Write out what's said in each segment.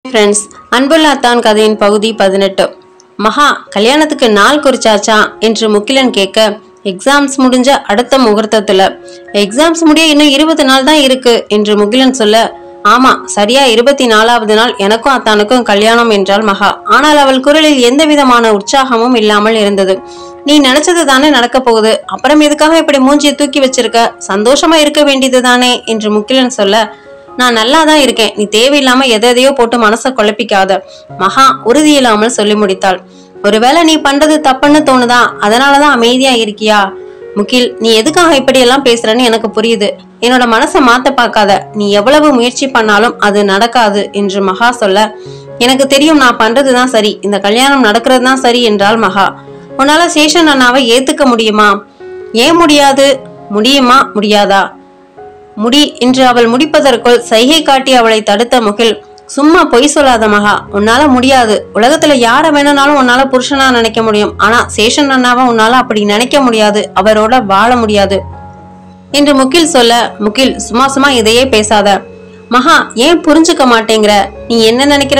friends அன்புள்ள அத்தான் கதையின் பகுதி பதினெட்டு மகா கல்யாணத்துக்கு நாள் குறிச்சாச்சா என்று முகிலன் கேட்க எக்ஸாம்ஸ் முடிஞ்ச அடுத்த முகூர்த்தத்துல எக்ஸாம்ஸ் முடிய இன்னும் இருபது நாள் தான் இருக்கு என்று முகிலன் சொல்ல ஆமா சரியா இருபத்தி நாலாவது நாள் எனக்கும் அத்தானுக்கும் கல்யாணம் என்றாள் மகா ஆனால் அவள் குரலில் எந்த விதமான உற்சாகமும் இல்லாமல் இருந்தது நீ நினைச்சது தானே நடக்க போகுது அப்புறம் எதுக்காக இப்படி மூஞ்சியை தூக்கி வச்சிருக்க சந்தோஷமா இருக்க வேண்டியது தானே என்று முகிலன் சொல்ல நான் நல்லா தான் இருக்கேன் நீ தேவையில்லாம எதை எதையோ போட்டு மனசை குழப்பிக்காத மகா உறுதி இல்லாமல் சொல்லி முடித்தாள் ஒருவேளை நீ பண்றது தப்புன்னு தோணுதா அதனாலதான் அமைதியா இருக்கியா முகில் நீ எதுக்காக இப்படி எல்லாம் பேசுறன்னு எனக்கு புரியுது என்னோட மனசை மாத்த பார்க்காத நீ எவ்வளவு முயற்சி பண்ணாலும் அது நடக்காது என்று மகா சொல்ல எனக்கு தெரியும் நான் பண்றதுதான் சரி இந்த கல்யாணம் நடக்கிறது தான் சரி என்றாள் மகா உன்னால சேஷன் அண்ணாவை ஏத்துக்க முடியுமா ஏன் முடியாது முடியுமா முடியாதா முடி என்று அவள் முடிப்பதற்குள் சைகை காட்டி அவளை தடுத்த முகில் சும்மா பொய் சொல்லாத மகா உன்னால முடியாது உலகத்துல யார வேணும்னாலும் உன்னால புருஷனா நினைக்க முடியும் ஆனா சேஷன் அண்ணாவை உன்னால அப்படி நினைக்க முடியாது அவரோட வாழ முடியாது என்று முகில் சொல்ல முகில் சும்மா சும்மா இதையே பேசாத மகா ஏன் புரிஞ்சுக்க மாட்டேங்கிற நீ என்ன நினைக்கிற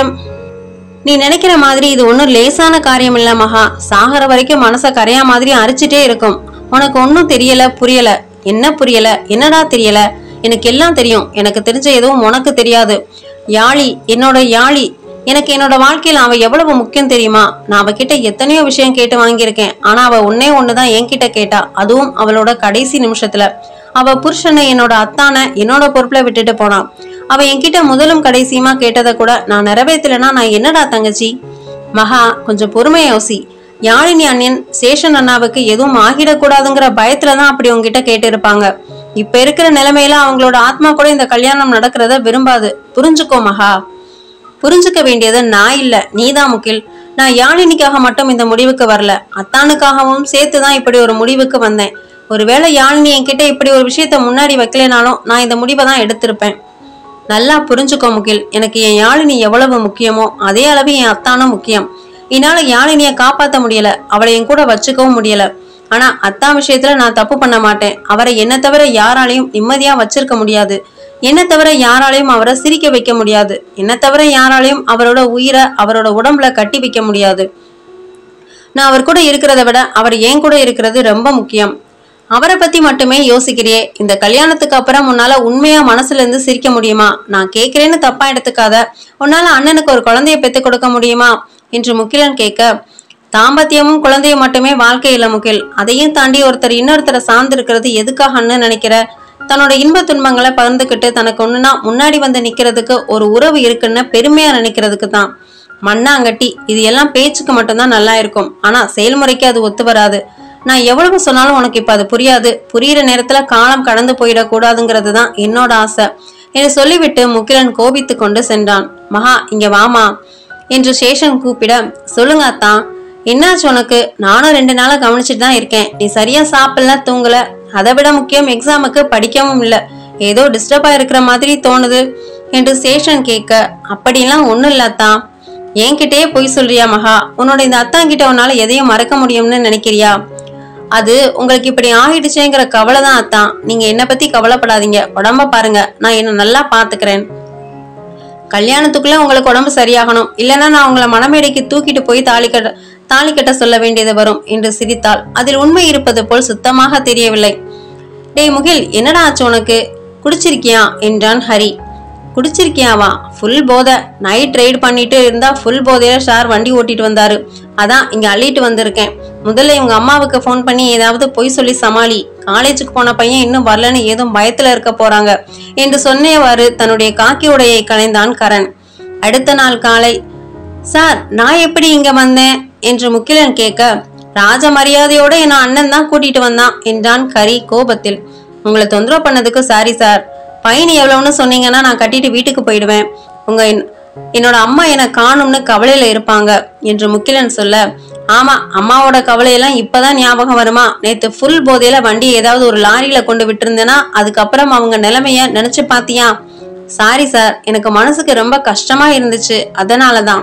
நீ நினைக்கிற மாதிரி இது ஒன்றும் லேசான காரியம் இல்ல மகா சாகர வரைக்கும் மனச கரையா மாதிரி அரிச்சிட்டே இருக்கும் உனக்கு ஒன்றும் தெரியல புரியல என்ன புரியல என்னடா தெரியல எனக்கு எல்லாம் தெரியும் எனக்கு தெரிஞ்ச எதுவும் உனக்கு தெரியாது யாழி என்னோட யாழி எனக்கு என்னோட வாழ்க்கையில அவ எவ்வளவு முக்கியம் தெரியுமா நான் அவகிட்ட எத்தனையோ விஷயம் கேட்டு வாங்கியிருக்கேன் ஆனா அவ ஒன்னே ஒண்ணுதான் என்கிட்ட கேட்டா அதுவும் அவளோட கடைசி நிமிஷத்துல அவ புருஷனை என்னோட அத்தானை என்னோட பொறுப்புல விட்டுட்டு போனான் அவ என்கிட்ட முதலும் கடைசியுமா கேட்டதை கூட நான் நிறைவேற்றலைன்னா நான் என்னடா தங்கச்சி மகா கொஞ்சம் பொறுமையா யோசி யாழினி அண்ணன் சேஷன் அண்ணாவுக்கு எதுவும் ஆகிடக்கூடாதுங்கிற பயத்துல தான் அப்படி உங்ககிட்ட கேட்டு இருப்பாங்க இப்ப இருக்கிற நிலைமையில அவங்களோட ஆத்மா கூட இந்த கல்யாணம் நடக்கிறத விரும்பாது புரிஞ்சுக்கோ மகா புரிஞ்சுக்க வேண்டியது நான் இல்ல நீதான் முகில் நான் யாழினிக்காக மட்டும் இந்த முடிவுக்கு வரல அத்தானுக்காகவும் சேர்த்து தான் இப்படி ஒரு முடிவுக்கு வந்தேன் ஒருவேளை யாழினி என்கிட்ட இப்படி ஒரு விஷயத்த முன்னாடி வைக்கலைனாலும் நான் இந்த முடிவை தான் எடுத்திருப்பேன் நல்லா புரிஞ்சுக்கோ முகில் எனக்கு என் யாழினி எவ்வளவு முக்கியமோ அதே அளவு என் அத்தானும் முக்கியம் என்னால யாழினிய காப்பாத்த முடியல அவளை என் கூட வச்சுக்கவும் முடியல ஆனா அத்தா விஷயத்துல நான் தப்பு பண்ண மாட்டேன் அவரை என்ன தவிர யாராலையும் நிம்மதியா வச்சிருக்க முடியாது என்ன தவிர யாராலையும் அவரை சிரிக்க வைக்க முடியாது என்ன தவிர யாராலையும் அவரோட உயிரை அவரோட உடம்புல கட்டி வைக்க முடியாது நான் அவர் கூட இருக்கிறத விட அவர் என் கூட இருக்கிறது ரொம்ப முக்கியம் அவரை பத்தி மட்டுமே யோசிக்கிறியே இந்த கல்யாணத்துக்கு அப்புறம் உன்னால உண்மையா மனசுல இருந்து சிரிக்க முடியுமா நான் கேக்குறேன்னு தப்பா எடுத்துக்காத உன்னால அண்ணனுக்கு ஒரு குழந்தைய பெத்து கொடுக்க முடியுமா என்று முகிலன் கேட்க தாம்பத்தியமும் குழந்தையும் மட்டுமே வாழ்க்கை இல்ல முகில் அதையும் தாண்டி ஒருத்தர் இன்னொருத்தரை சார்ந்து இருக்கிறது எதுக்காகன்னு நினைக்கிற தன்னோட இன்ப துன்பங்களை பகிர்ந்துக்கிட்டு தனக்கு ஒண்ணுனா முன்னாடி வந்து நிக்கிறதுக்கு ஒரு உறவு இருக்குன்னு பெருமையா நினைக்கிறதுக்கு தான் மண்ணாங்கட்டி இது எல்லாம் பேச்சுக்கு மட்டும்தான் நல்லா இருக்கும் ஆனா செயல்முறைக்கு அது ஒத்து வராது நான் எவ்வளவு சொன்னாலும் உனக்கு இப்ப அது புரியாது புரியிற நேரத்துல காலம் கடந்து போயிடக்கூடாதுங்கிறது தான் என்னோட ஆசை என்று சொல்லிவிட்டு முகிலன் கோபித்து கொண்டு சென்றான் மகா இங்க வாமா என்று சேஷன் கூப்பிட சொல்லுங்க அத்தான் என்னாச்சு உனக்கு நானும் ரெண்டு நாளா கவனிச்சுட்டு தான் இருக்கேன் நீ சரியா சாப்பிடல தூங்கல அதை விட முக்கியம் எக்ஸாமுக்கு படிக்கவும் இல்லை ஏதோ டிஸ்டர்பா இருக்கிற மாதிரி தோணுது என்று சேஷன் கேட்க அப்படிலாம் ஒண்ணும் இல்ல அத்தான் என்கிட்டயே பொய் சொல்றியா மகா உன்னோட இந்த அத்தான் கிட்ட உன்னால எதையும் மறக்க முடியும்னு நினைக்கிறியா அது உங்களுக்கு இப்படி ஆகிடுச்சேங்கிற கவலை தான் அத்தான் நீங்க என்ன பத்தி கவலைப்படாதீங்க உடம்ப பாருங்க நான் என்ன நல்லா பாத்துக்கிறேன் கல்யாணத்துக்குள்ள உங்களுக்கு உடம்பு சரியாகணும் இல்லைன்னா நான் உங்களை மணமேடைக்கு தூக்கிட்டு போய் தாலி கட்ட தாலி கட்ட சொல்ல வேண்டியது வரும் என்று சிரித்தாள் அதில் உண்மை இருப்பது போல் சுத்தமாக தெரியவில்லை டேய் முகில் என்னடா ஆச்சு உனக்கு குடிச்சிருக்கியா என்றான் ஹரி குடிச்சிருக்கியாவா ஃபுல் போதை நைட் ரைடு பண்ணிட்டு இருந்தா ஃபுல் போதையில ஷார் வண்டி ஓட்டிட்டு வந்தாரு அதான் இங்க அள்ளிட்டு வந்திருக்கேன் முதல்ல இவங்க அம்மாவுக்கு ஃபோன் பண்ணி ஏதாவது பொய் சொல்லி சமாளி காலேஜுக்கு போன பையன் இன்னும் வரலன்னு ஏதும் பயத்துல இருக்க போறாங்க என்று சொன்னேவாறு தன்னுடைய காக்கி உடையை களைந்தான் கரண் அடுத்த நாள் காலை சார் நான் எப்படி இங்க வந்தேன் என்று முகிலன் கேட்க ராஜ மரியாதையோட என் அண்ணன் தான் கூட்டிட்டு வந்தான் என்றான் கரி கோபத்தில் உங்களை தொந்தரவு பண்ணதுக்கு சாரி சார் ஃபைன் எவ்வளவுன்னு சொன்னீங்கன்னா நான் கட்டிட்டு வீட்டுக்கு போயிடுவேன் உங்க என்- என்னோட அம்மா என்னை காணும்னு கவலையில இருப்பாங்க என்று முகிலன் சொல்ல ஆமா அம்மாவோட கவலையெல்லாம் இப்பதான் ஞாபகம் வருமா நேத்து ஃபுல் போதையில வண்டி ஏதாவது ஒரு லாரியில கொண்டு விட்டிருந்தேன்னா அதுக்கப்புறம் அவங்க நிலைமைய நினைச்சு பாத்தியா சாரி சார் எனக்கு மனசுக்கு ரொம்ப கஷ்டமா இருந்துச்சு அதனாலதான்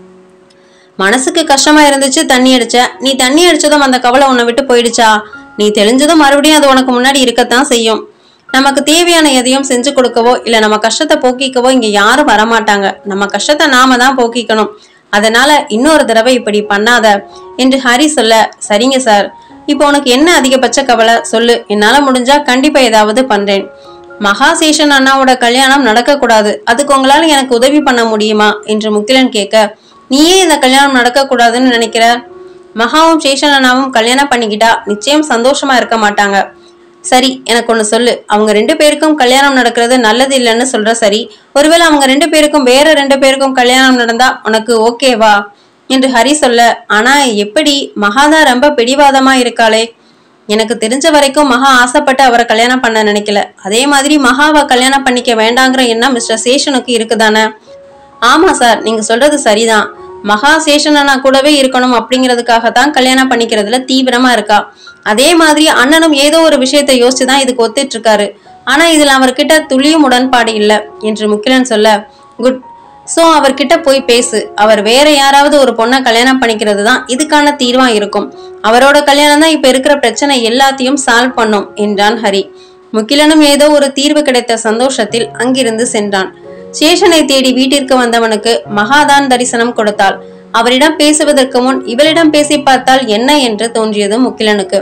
மனசுக்கு கஷ்டமா இருந்துச்சு தண்ணி அடிச்ச நீ தண்ணி அடிச்சதும் அந்த கவலை உன்னை விட்டு போயிடுச்சா நீ தெளிஞ்சதும் மறுபடியும் அது உனக்கு முன்னாடி இருக்கத்தான் செய்யும் நமக்கு தேவையான எதையும் செஞ்சு கொடுக்கவோ இல்ல நம்ம கஷ்டத்தை போக்கிக்கவோ இங்க யாரும் வரமாட்டாங்க நம்ம கஷ்டத்தை நாம தான் போக்கிக்கணும் அதனால இன்னொரு தடவை இப்படி பண்ணாத என்று ஹரி சொல்ல சரிங்க சார் இப்போ உனக்கு என்ன அதிகபட்ச கவலை சொல்லு என்னால முடிஞ்சா கண்டிப்பா ஏதாவது பண்றேன் மகாசேஷன் அண்ணாவோட கல்யாணம் நடக்கக்கூடாது அதுக்கு உங்களால எனக்கு உதவி பண்ண முடியுமா என்று முகிலன் கேட்க நீயே இந்த கல்யாணம் நடக்கக்கூடாதுன்னு நினைக்கிற மகாவும் சேஷன் அண்ணாவும் கல்யாணம் பண்ணிக்கிட்டா நிச்சயம் சந்தோஷமா இருக்க மாட்டாங்க சரி எனக்கு ஒன்று சொல்லு அவங்க ரெண்டு பேருக்கும் கல்யாணம் நடக்கிறது நல்லது இல்லைன்னு சொல்ற சரி ஒருவேளை அவங்க ரெண்டு பேருக்கும் வேற ரெண்டு பேருக்கும் கல்யாணம் நடந்தா உனக்கு ஓகேவா என்று ஹரி சொல்ல ஆனா எப்படி மகாதான் ரொம்ப பிடிவாதமா இருக்காளே எனக்கு தெரிஞ்ச வரைக்கும் மகா ஆசைப்பட்டு அவரை கல்யாணம் பண்ண நினைக்கல அதே மாதிரி மகாவை கல்யாணம் பண்ணிக்க வேண்டாங்கிற எண்ணம் மிஸ்டர் சேஷனுக்கு இருக்குதானே ஆமா சார் நீங்க சொல்றது சரிதான் மகா சேஷனனா கூடவே இருக்கணும் அப்படிங்கிறதுக்காக தான் கல்யாணம் பண்ணிக்கிறதுல தீவிரமா இருக்கா அதே மாதிரி அண்ணனும் ஏதோ ஒரு விஷயத்தை யோசிச்சு தான் இதுக்கு ஒத்துட்டு இருக்காரு ஆனா இதுல அவர்கிட்ட துளியும் உடன்பாடு இல்ல என்று முகிலன் சொல்ல குட் சோ அவர்கிட்ட போய் பேசு அவர் வேற யாராவது ஒரு பொண்ணை கல்யாணம் பண்ணிக்கிறது தான் இதுக்கான தீர்வா இருக்கும் அவரோட கல்யாணம் தான் இப்ப இருக்கிற பிரச்சனை எல்லாத்தையும் சால்வ் பண்ணும் என்றான் ஹரி முகிலனும் ஏதோ ஒரு தீர்வு கிடைத்த சந்தோஷத்தில் அங்கிருந்து சென்றான் சேஷனை தேடி வீட்டிற்கு வந்தவனுக்கு மகாதான் தரிசனம் கொடுத்தாள் அவரிடம் பேசுவதற்கு முன் இவளிடம் பேசி பார்த்தால் என்ன என்று தோன்றியது முகிலனுக்கு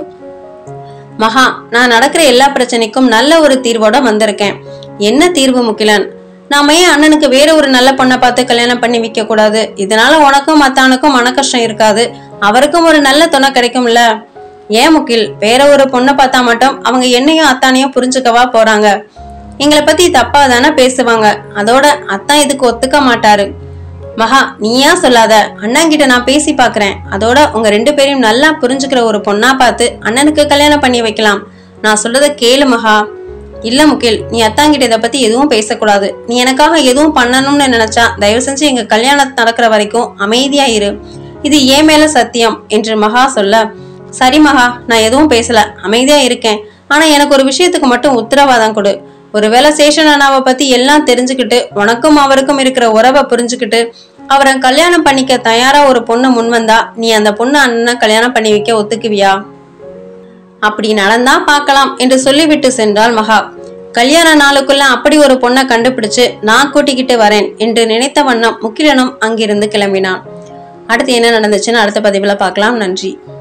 மகா நான் நடக்கிற எல்லா பிரச்சனைக்கும் நல்ல ஒரு தீர்வோட வந்திருக்கேன் என்ன தீர்வு முகிலன் நாம ஏன் அண்ணனுக்கு வேற ஒரு நல்ல பொண்ணை பார்த்து கல்யாணம் பண்ணி வைக்க கூடாது இதனால உனக்கும் மத்தானுக்கும் மன கஷ்டம் இருக்காது அவருக்கும் ஒரு நல்ல துணை கிடைக்கும்ல ஏன் முகில் வேற ஒரு பொண்ணை பார்த்தா மட்டும் அவங்க என்னையும் அத்தானையும் புரிஞ்சுக்கவா போறாங்க எங்களை பத்தி தப்பா தானே பேசுவாங்க அதோட அத்தான் இதுக்கு ஒத்துக்க மாட்டாரு மகா நீயா சொல்லாத அண்ணன்கிட்ட நான் பேசி பார்க்கறேன் அதோட உங்க ரெண்டு பேரையும் நல்லா புரிஞ்சுக்கிற ஒரு பொண்ணா பார்த்து அண்ணனுக்கு கல்யாணம் பண்ணி வைக்கலாம் நான் சொல்றத கேளு மகா இல்ல முகில் நீ அத்தாங்கிட்ட இதை பத்தி எதுவும் பேசக்கூடாது நீ எனக்காக எதுவும் பண்ணணும்னு நினைச்சா தயவு செஞ்சு எங்க கல்யாணம் நடக்கிற வரைக்கும் அமைதியா இரு இது ஏன் மேல சத்தியம் என்று மகா சொல்ல சரி மகா நான் எதுவும் பேசல அமைதியா இருக்கேன் ஆனா எனக்கு ஒரு விஷயத்துக்கு மட்டும் உத்தரவாதம் கொடு ஒருவேளை சேஷன் அண்ணாவை பத்தி எல்லாம் தெரிஞ்சுக்கிட்டு உனக்கும் அவருக்கும் இருக்கிற உறவை புரிஞ்சுக்கிட்டு அவரை கல்யாணம் பண்ணிக்க தயாரா ஒரு பொண்ணு முன் வந்தா நீ அந்த பொண்ணு அண்ணனை கல்யாணம் பண்ணி வைக்க ஒத்துக்குவியா அப்படி நடந்தா பார்க்கலாம் என்று சொல்லிவிட்டு சென்றாள் மகா கல்யாண நாளுக்குள்ள அப்படி ஒரு பொண்ணை கண்டுபிடிச்சு நான் கூட்டிக்கிட்டு வரேன் என்று நினைத்த வண்ணம் முக்கிலனும் அங்கிருந்து கிளம்பினான் அடுத்து என்ன நடந்துச்சுன்னு அடுத்த பதிவுல பார்க்கலாம் நன்றி